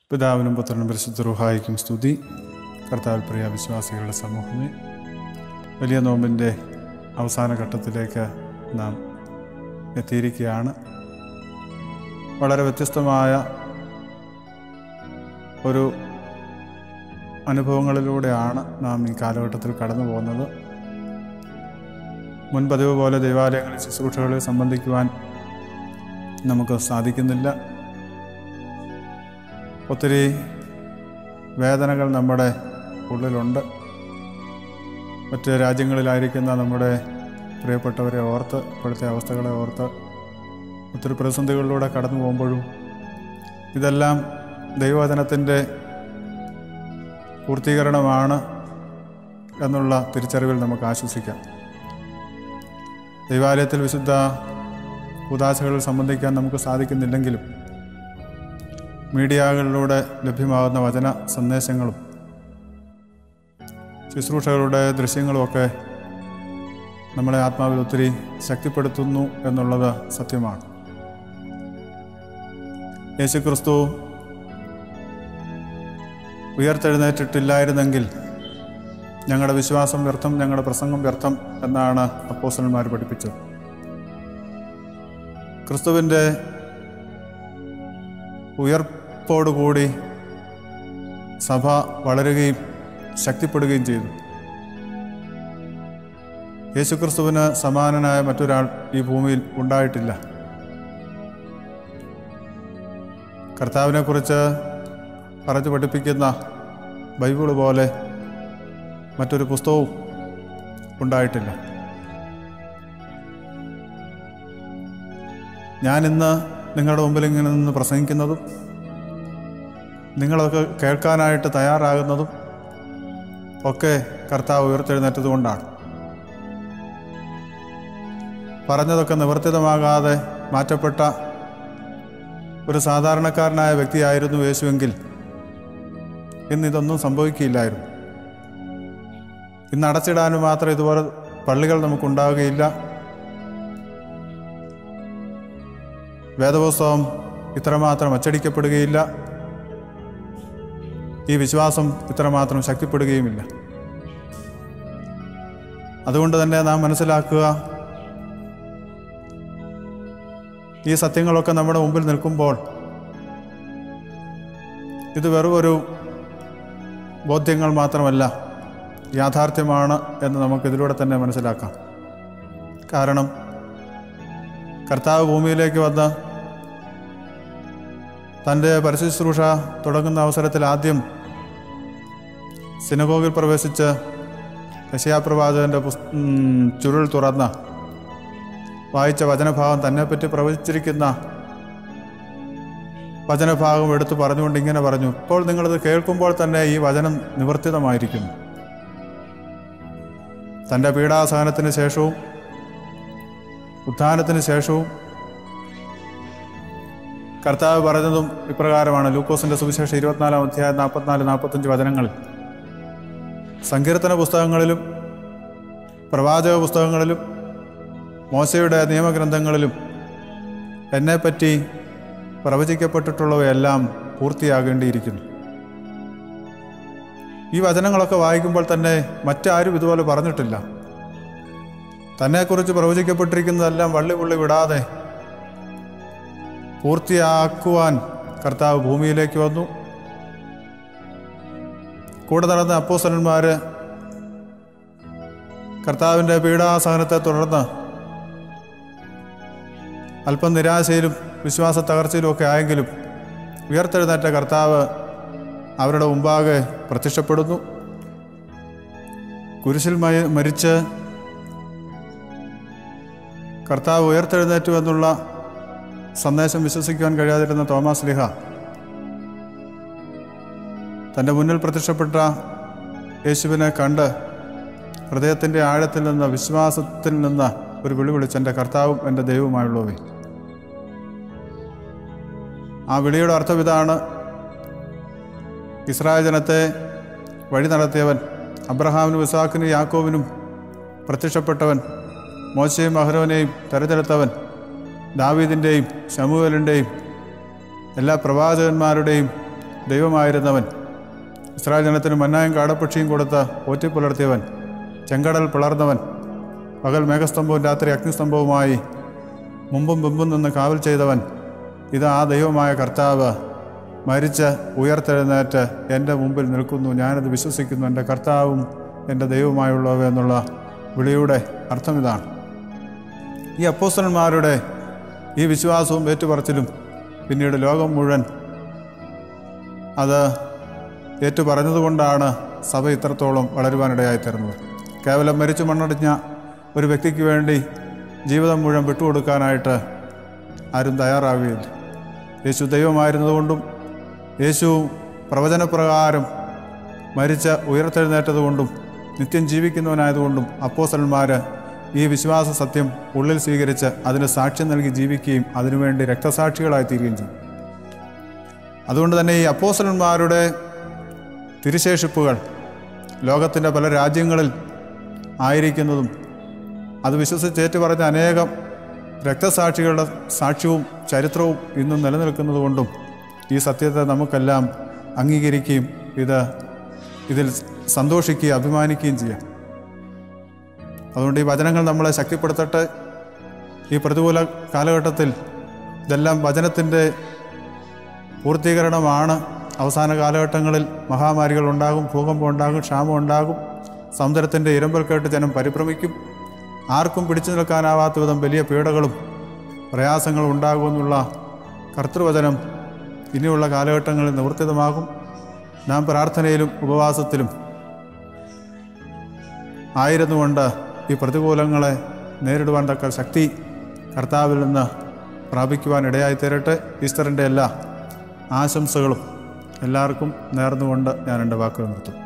പിതാവിനും പുത്രനും പരിശുദ്ധ റുഹായിക്കും സ്തുതി കർത്താവിൽ പ്രിയ വിശ്വാസികളുടെ സമൂഹമേ വലിയ നോമ്പിൻ്റെ അവസാന ഘട്ടത്തിലേക്ക് നാം എത്തിയിരിക്കുകയാണ് വളരെ വ്യത്യസ്തമായ ഒരു അനുഭവങ്ങളിലൂടെയാണ് നാം ഈ കാലഘട്ടത്തിൽ കടന്നു പോകുന്നത് മുൻപതിവ് പോലെ ദൈവാലയങ്ങളിൽ ശുശ്രൂഷകളിൽ സംബന്ധിക്കുവാൻ നമുക്ക് സാധിക്കുന്നില്ല ഒത്തിരി വേദനകൾ നമ്മുടെ ഉള്ളിലുണ്ട് മറ്റ് രാജ്യങ്ങളിലായിരിക്കുന്ന നമ്മുടെ പ്രിയപ്പെട്ടവരെ ഓർത്ത് ഇപ്പോഴത്തെ അവസ്ഥകളെ ഓർത്ത് ഒത്തിരി പ്രതിസന്ധികളിലൂടെ കടന്നു പോകുമ്പോഴും ഇതെല്ലാം ദൈവവചനത്തിൻ്റെ പൂർത്തീകരണമാണ് എന്നുള്ള തിരിച്ചറിവിൽ നമുക്ക് ആശ്വസിക്കാം ദൈവാലയത്തിൽ വിശുദ്ധ ഉദാശകളിൽ സംബന്ധിക്കാൻ നമുക്ക് സാധിക്കുന്നില്ലെങ്കിലും മീഡിയകളിലൂടെ ലഭ്യമാകുന്ന വചന സന്ദേശങ്ങളും ശുശ്രൂഷകളുടെ ദൃശ്യങ്ങളുമൊക്കെ നമ്മളെ ആത്മാവിൽ ഒത്തിരി ശക്തിപ്പെടുത്തുന്നു എന്നുള്ളത് സത്യമാണ് യേശുക്രിസ്തു ഉയർത്തെഴുന്നേറ്റിട്ടില്ലായിരുന്നെങ്കിൽ ഞങ്ങളുടെ വിശ്വാസം വ്യർത്ഥം ഞങ്ങളുടെ പ്രസംഗം വ്യർത്ഥം എന്നാണ് അപ്പോസ്റ്റലന്മാർ പഠിപ്പിച്ചത് ക്രിസ്തുവിൻ്റെ ഉയർപ്പോടുകൂടി സഭ വളരുകയും ശക്തിപ്പെടുകയും ചെയ്തു യേശുക്രിസ്തുവിന് സമാനനായ മറ്റൊരാൾ ഈ ഭൂമിയിൽ ഉണ്ടായിട്ടില്ല കർത്താവിനെക്കുറിച്ച് പറഞ്ഞു പഠിപ്പിക്കുന്ന ബൈബിള് പോലെ മറ്റൊരു പുസ്തകവും ഉണ്ടായിട്ടില്ല ഞാനിന്ന് നിങ്ങളുടെ മുമ്പിൽ ഇങ്ങനെ നിന്ന് പ്രസംഗിക്കുന്നതും നിങ്ങളൊക്കെ കേൾക്കാനായിട്ട് തയ്യാറാകുന്നതും ഒക്കെ കർത്താവ് ഉയർത്തെഴുന്നേറ്റത് കൊണ്ടാണ് പറഞ്ഞതൊക്കെ നിവർത്തിതമാകാതെ മാറ്റപ്പെട്ട ഒരു സാധാരണക്കാരനായ വ്യക്തിയായിരുന്നു യേശുവെങ്കിൽ ഇന്ന് ഇതൊന്നും സംഭവിക്കില്ലായിരുന്നു ഇന്ന് അടച്ചിടാനും മാത്രം ഇതുപോലെ പള്ളികൾ നമുക്കുണ്ടാവുകയില്ല വേദപുസ്തകം ഇത്രമാത്രം അച്ചടിക്കപ്പെടുകയില്ല ഈ വിശ്വാസം ഇത്രമാത്രം ശക്തിപ്പെടുകയുമില്ല അതുകൊണ്ട് തന്നെ നാം മനസ്സിലാക്കുക ഈ സത്യങ്ങളൊക്കെ നമ്മുടെ മുമ്പിൽ നിൽക്കുമ്പോൾ ഇത് വെറും ഒരു ബോധ്യങ്ങൾ മാത്രമല്ല യാഥാർത്ഥ്യമാണ് എന്ന് നമുക്കിതിലൂടെ തന്നെ മനസ്സിലാക്കാം കാരണം കർത്താവ് ഭൂമിയിലേക്ക് വന്ന് തൻ്റെ പരശുശ്രൂഷ തുടങ്ങുന്ന അവസരത്തിൽ ആദ്യം സിനഗോഗിൽ പ്രവേശിച്ച് യശയാപ്രവാചകൻ്റെ പുസ് ചുരുൾ തുറന്ന് വായിച്ച വചനഭാഗം തന്നെപ്പറ്റി പ്രവചിച്ചിരിക്കുന്ന വചനഭാഗം എടുത്തു പറഞ്ഞുകൊണ്ട് ഇങ്ങനെ പറഞ്ഞു ഇപ്പോൾ നിങ്ങളിത് കേൾക്കുമ്പോൾ തന്നെ ഈ വചനം നിവർത്തിതമായിരിക്കുന്നു തൻ്റെ പീഡാസഹനത്തിന് ശേഷവും ഉത്ഥാനത്തിന് ശേഷവും കർത്താവ് പറഞ്ഞതും ഇപ്രകാരമാണ് ലൂക്കോസിന്റെ സുവിശേഷം ഇരുപത്തിനാലാം അധ്യായം നാൽപ്പത്തിനാല് നാൽപ്പത്തഞ്ച് വചനങ്ങളിൽ സങ്കീർത്തന പുസ്തകങ്ങളിലും പ്രവാചക പുസ്തകങ്ങളിലും മോശയുടെ നിയമഗ്രന്ഥങ്ങളിലും എന്നെപ്പറ്റി പ്രവചിക്കപ്പെട്ടിട്ടുള്ളവയെല്ലാം പൂർത്തിയാകേണ്ടിയിരിക്കുന്നു ഈ വചനങ്ങളൊക്കെ വായിക്കുമ്പോൾ തന്നെ മറ്റാരും ഇതുപോലെ പറഞ്ഞിട്ടില്ല തന്നെക്കുറിച്ച് പ്രവചിക്കപ്പെട്ടിരിക്കുന്നതെല്ലാം വള്ളി പുള്ളി വിടാതെ പൂർത്തിയാക്കുവാൻ കർത്താവ് ഭൂമിയിലേക്ക് വന്നു കൂടെ നടന്ന അപ്പോസലന്മാർ കർത്താവിൻ്റെ പീഡാസഹനത്തെ തുടർന്ന് അല്പം നിരാശയിലും വിശ്വാസ തകർച്ചയിലും ഒക്കെ ആയെങ്കിലും ഉയർത്തെഴുന്നേറ്റ കർത്താവ് അവരുടെ മുമ്പാകെ പ്രത്യക്ഷപ്പെടുന്നു കുരിശിൽ മയ- മരിച്ച് കർത്താവ് ഉയർത്തെഴുന്നേറ്റു എന്നുള്ള സന്ദേശം വിശ്വസിക്കുവാൻ കഴിയാതിരുന്ന തോമസ് ലിഹ തൻ്റെ മുന്നിൽ പ്രത്യക്ഷപ്പെട്ട യേശുവിനെ കണ്ട് ഹൃദയത്തിൻ്റെ ആഴത്തിൽ നിന്ന് വിശ്വാസത്തിൽ നിന്ന് ഒരു വിളി വിളിച്ച് എൻ്റെ കർത്താവും എൻ്റെ ദൈവവുമായുള്ളവേ ആ വിളിയുടെ അർത്ഥം ഇതാണ് ഇസ്രായേൽ ജനത്തെ വഴി നടത്തിയവൻ അബ്രഹാമിനും ഇസാക്കിനും യാക്കോവിനും പ്രത്യക്ഷപ്പെട്ടവൻ മോശയും അഹ്റോനെയും തെരഞ്ഞെടുത്തവൻ ദാവീദിൻ്റെയും ശമുവേലിൻ്റെയും എല്ലാ പ്രവാചകന്മാരുടെയും ദൈവമായിരുന്നവൻ ഇസ്രായേൽ ജനത്തിന് മന്നായും കാടപ്പക്ഷിയും കൊടുത്ത് പോറ്റിപ്പുലർത്തിയവൻ ചെങ്കടൽ പിളർന്നവൻ പകൽ മേഘസ്തംഭവും രാത്രി അഗ്നിസ്തംഭവുമായി മുമ്പും മുമ്പും നിന്ന് കാവൽ ചെയ്തവൻ ഇത് ആ ദൈവമായ കർത്താവ് മരിച്ച് ഉയർത്തെഴുന്നേറ്റ് എൻ്റെ മുമ്പിൽ നിൽക്കുന്നു ഞാനത് വിശ്വസിക്കുന്നു എൻ്റെ കർത്താവും എൻ്റെ ദൈവമായുള്ളവ എന്നുള്ള വിളിയുടെ അർത്ഥം ഇതാണ് ഈ അപ്പോസ്റ്റലന്മാരുടെ ഈ വിശ്വാസവും ഏറ്റുപറച്ചിലും പിന്നീട് ലോകം മുഴുവൻ അത് ഏറ്റുപറഞ്ഞതുകൊണ്ടാണ് സഭ ഇത്രത്തോളം വളരുവാനിടയായിത്തീർന്നത് കേവലം മരിച്ചു മണ്ണടിഞ്ഞ ഒരു വ്യക്തിക്ക് വേണ്ടി ജീവിതം മുഴുവൻ വിട്ടുകൊടുക്കാനായിട്ട് ആരും തയ്യാറാവുകയില്ല യേശു ദൈവമായിരുന്നതുകൊണ്ടും യേശു പ്രവചനപ്രകാരം മരിച്ച ഉയർത്തെഴുന്നേറ്റതുകൊണ്ടും നിത്യം ജീവിക്കുന്നവനായതുകൊണ്ടും അപ്പോസലന്മാർ ഈ വിശ്വാസ സത്യം ഉള്ളിൽ സ്വീകരിച്ച് അതിന് സാക്ഷ്യം നൽകി ജീവിക്കുകയും അതിനുവേണ്ടി രക്തസാക്ഷികളായി തീരുകയും ചെയ്യും അതുകൊണ്ട് തന്നെ ഈ അപ്പോസലന്മാരുടെ തിരുശേഷിപ്പുകൾ ലോകത്തിൻ്റെ പല രാജ്യങ്ങളിൽ ആയിരിക്കുന്നതും അത് വിശ്വസിച്ച് ഏറ്റുപറഞ്ഞ അനേകം രക്തസാക്ഷികളുടെ സാക്ഷ്യവും ചരിത്രവും ഇന്നും നിലനിൽക്കുന്നതുകൊണ്ടും ഈ സത്യത്തെ നമുക്കെല്ലാം അംഗീകരിക്കുകയും ഇത് ഇതിൽ സന്തോഷിക്കുകയും അഭിമാനിക്കുകയും ചെയ്യാം അതുകൊണ്ട് ഈ വചനങ്ങൾ നമ്മളെ ശക്തിപ്പെടുത്തട്ടെ ഈ പ്രതികൂല കാലഘട്ടത്തിൽ ഇതെല്ലാം വചനത്തിൻ്റെ പൂർത്തീകരണമാണ് അവസാന കാലഘട്ടങ്ങളിൽ മഹാമാരികൾ ഉണ്ടാകും ഭൂകമ്പം ഉണ്ടാകും ക്ഷാമം ഉണ്ടാകും സമുദ്രത്തിൻ്റെ ഇരമ്പൽ കേട്ട് ജനം പരിഭ്രമിക്കും ആർക്കും പിടിച്ചു നിൽക്കാനാവാത്ത വിധം വലിയ പീഡകളും പ്രയാസങ്ങളും ഉണ്ടാകുമെന്നുള്ള കർത്തൃവചനം ഇനിയുള്ള കാലഘട്ടങ്ങളിൽ നിവർത്തിതമാകും നാം പ്രാർത്ഥനയിലും ഉപവാസത്തിലും ആയിരുന്നുകൊണ്ട് ഈ പ്രതികൂലങ്ങളെ നേരിടുവാൻ തക്ക ശക്തി കർത്താവിൽ നിന്ന് പ്രാപിക്കുവാൻ ഇടയായി തീരട്ടെ ഈസ്റ്ററിൻ്റെ എല്ലാ ആശംസകളും എല്ലാവർക്കും നേർന്നുകൊണ്ട് ഞാൻ എൻ്റെ വാക്കുകൾ നിർത്തും